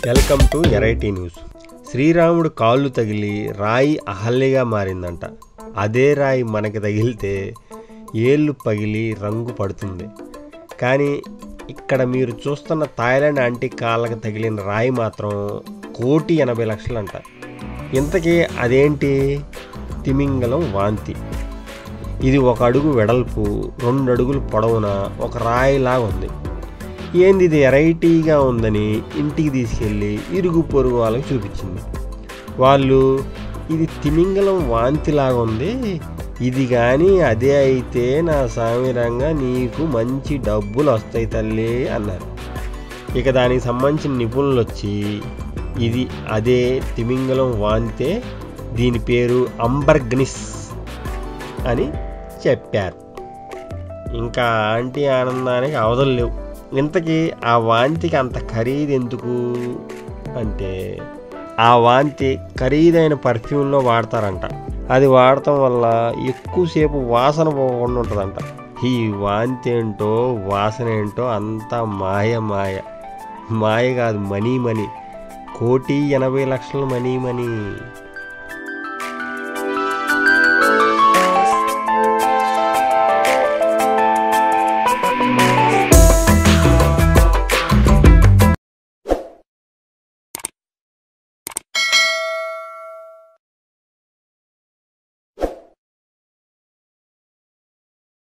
welcome to ఎరైటీ news శ్రీరాముడు కాళ్ళు తగిలి రాయి అహల్యగా మారిందంట అదే రాయి మనకి తగిలితే ఏళ్ళు పగిలి రంగు పడుతుంది కానీ ఇక్కడ మీరు చూస్తున్న థాయిలాండ్ ఆంటీ కాళ్ళకి తగిలిన రాయి మాత్రం కోటి ఎనభై లక్షలంట ఇంతకీ అదేంటి తిమింగలం వాంతి ఇది ఒక అడుగు వెడల్పు రెండు అడుగులు పొడవున ఒక రాయిలాగా ఉంది ఏంది ఇది వెరైటీగా ఉందని ఇంటికి తీసుకెళ్ళి ఇరుగు పొరుగు వాళ్ళకి చూపించింది వాళ్ళు ఇది తిమింగలం వాంతిలాగా ఉంది ఇది కానీ అదే అయితే నా సామిరంగా నీకు మంచి డబ్బులు వస్తాయి తల్లి అన్నారు ఇక దానికి సంబంధించిన నిపుణులు వచ్చి ఇది అదే తిమింగలం వాంతే దీని పేరు అంబర్గ్నిస్ అని చెప్పారు ఇంకా ఆంటీ ఆనందానికి అవధులు లేవు ఇంతకీ ఆ వాంతికి అంత ఖరీదు ఎందుకు అంటే ఆ వాంతి ఖరీదైన పర్ఫ్యూమ్లో వాడతారంట అది వాడటం వల్ల ఎక్కువసేపు వాసన పోకుండా ఉంటుందంట ఈ వాంతి ఏంటో వాసన ఏంటో అంతా మాయ మాయ మాయ కాదు మనీ మనీ కోటి ఎనభై లక్షల మనీ మనీ